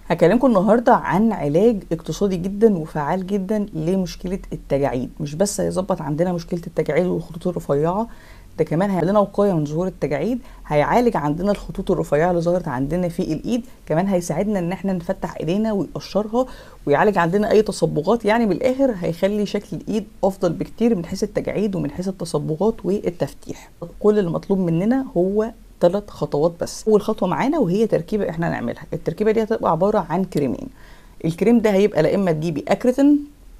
هكلمكم النهارده عن علاج اقتصادي جدا وفعال جدا لمشكله التجاعيد مش بس هيظبط عندنا مشكله التجاعيد والخطوط الرفيعه ده كمان هيعمل لنا وقايه من ظهور التجاعيد هيعالج عندنا الخطوط الرفيعه اللي ظهرت عندنا في الايد كمان هيساعدنا ان احنا نفتح ايدينا ويقشرها ويعالج عندنا اي تصبغات يعني بالاخر هيخلي شكل الايد افضل بكتير من حيث التجاعيد ومن حيث التصبغات والتفتيح كل المطلوب مننا هو ثلاث خطوات بس اول خطوه معانا وهي تركيبه احنا هنعملها التركيبه دي هتبقى عباره عن كريمين الكريم ده هيبقى لا اما تجيبي اكريتين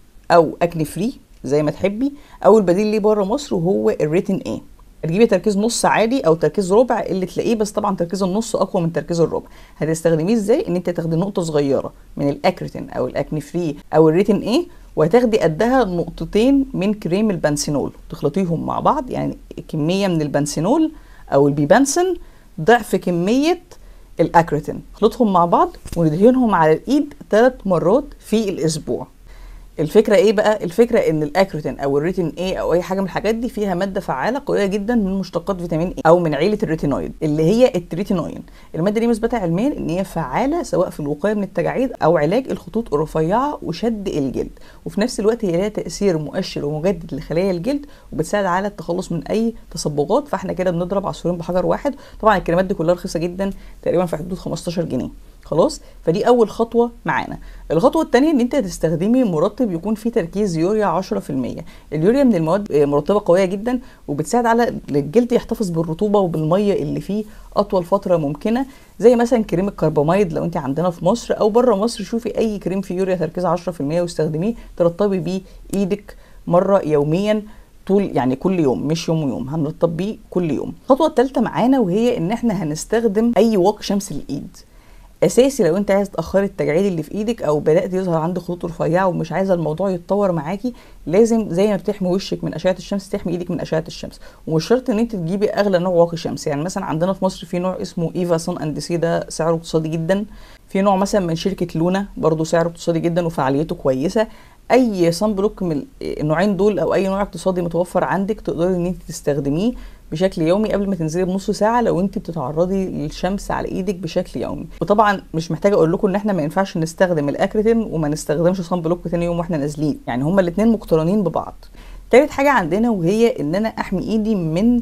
او اكني فري زي ما تحبي او البديل ليه بره مصر وهو الريتين ايه هتجيبي تركيز نص عادي او تركيز ربع اللي تلاقيه بس طبعا تركيز النص اقوى من تركيز الربع هتستخدميه ازاي ان انت تاخدي نقطه صغيره من الاكريتين او الاكني فري او الريتين ايه وهتاخدي قدها نقطتين من كريم البنسينول تخلطيهم مع بعض يعني كميه من البنسينول او البيبنسن ضعف كميه الاكريتين نخلطهم مع بعض وندهنهم على الايد ثلاث مرات في الاسبوع الفكره ايه بقى الفكره ان الاكروتين او الريتين ايه او اي حاجه من الحاجات دي فيها ماده فعاله قويه جدا من مشتقات فيتامين ايه او من عيله الريتينويد اللي هي التريتينوين الماده دي مثبته علميا ان هي فعاله سواء في الوقايه من التجاعيد او علاج الخطوط الرفيعه وشد الجلد وفي نفس الوقت هي لها تاثير مؤشر ومجدد لخلايا الجلد وبتساعد على التخلص من اي تصبغات فاحنا كده بنضرب عصفورين بحجر واحد طبعا الكريمات دي كلها رخيصه جدا تقريبا في حدود 15 جنيه خلاص فدي اول خطوه معانا الخطوه الثانيه ان انت تستخدمي مرطب يكون فيه تركيز يوريا 10% اليوريا من المواد مرطبه قويه جدا وبتساعد على الجلد يحتفظ بالرطوبه وبالميه اللي فيه اطول فتره ممكنه زي مثلا كريم الكرباميد لو انت عندنا في مصر او بره مصر شوفي اي كريم فيه يوريا تركيز 10% واستخدميه ترطبي بيه ايدك مره يوميا طول يعني كل يوم مش يوم ويوم هنرطب بيه كل يوم الخطوه الثالثه معانا وهي ان احنا هنستخدم اي واقي شمس للايد اساسي لو انت عايز تاخري التجاعيد اللي في ايدك او بدات يظهر عندك خطوط رفيعه ومش عايزه الموضوع يتطور معاكي لازم زي ما بتحمي وشك من اشعه الشمس تحمي ايدك من اشعه الشمس ومش شرط ان انت تجيبي اغلى نوع واقي شمس يعني مثلا عندنا في مصر في نوع اسمه ايفا سون اند سي ده سعره اقتصادي جدا في نوع مثلا من شركه لونا برضو سعره اقتصادي جدا وفعاليته كويسه اي صن بلوك من النوعين دول او اي نوع اقتصادي متوفر عندك تقدري ان انت تستخدميه بشكل يومي قبل ما تنزلي بنص ساعه لو انت بتتعرضي للشمس على ايدك بشكل يومي وطبعا مش محتاجه اقول لكم ان احنا ما ينفعش نستخدم الاكريتين وما نستخدمش صن بلوك تاني يوم واحنا نازلين يعني هما الاثنين مقترنين ببعض تالت حاجه عندنا وهي ان انا احمي ايدي من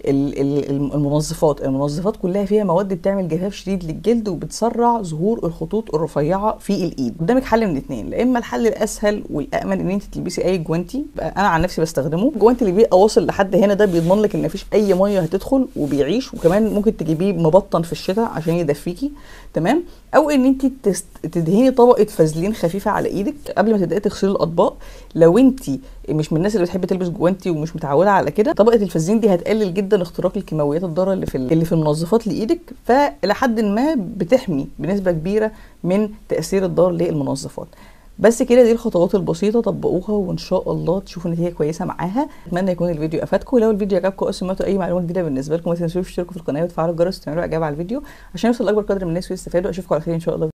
المنظفات المنظفات كلها فيها مواد بتعمل جفاف شديد للجلد وبتسرع ظهور الخطوط الرفيعه في الايد قدامك حل من اتنين لا اما الحل الاسهل والامن ان انت تلبسي اي جوانتي انا عن نفسي بستخدمه الجوانتي اللي بيبقى واصل لحد هنا ده بيضمن لك ان مفيش اي ميه هتدخل وبيعيش وكمان ممكن تجيبيه مبطن في الشتاء عشان يدفيكي تمام او ان انت تدهني طبقه فازلين خفيفه على ايدك قبل ما تبداي تغسلي الاطباق لو انت مش من الناس اللي بتحب تلبس جوانتي ومش متعوده على كده طبقه الفازلين دي هتقلل جدا اختراق الكيماويات الضاره اللي في اللي في المنظفات لايدك فالى حد ما بتحمي بنسبه كبيره من تاثير الضار للمنظفات بس كده دي الخطوات البسيطه طبقوها وان شاء الله تشوفوا نتيجه كويسه معاها اتمنى يكون الفيديو افادكم لو الفيديو عجبكم او سمعتوا اي معلومه جديده بالنسبه لكم ما تنسوش تشتركوا في القناه وتفعلوا الجرس وتعملوا اعجاب على الفيديو عشان يوصل لاكبر قدر من الناس ويستفادوا اشوفكم على خير ان شاء الله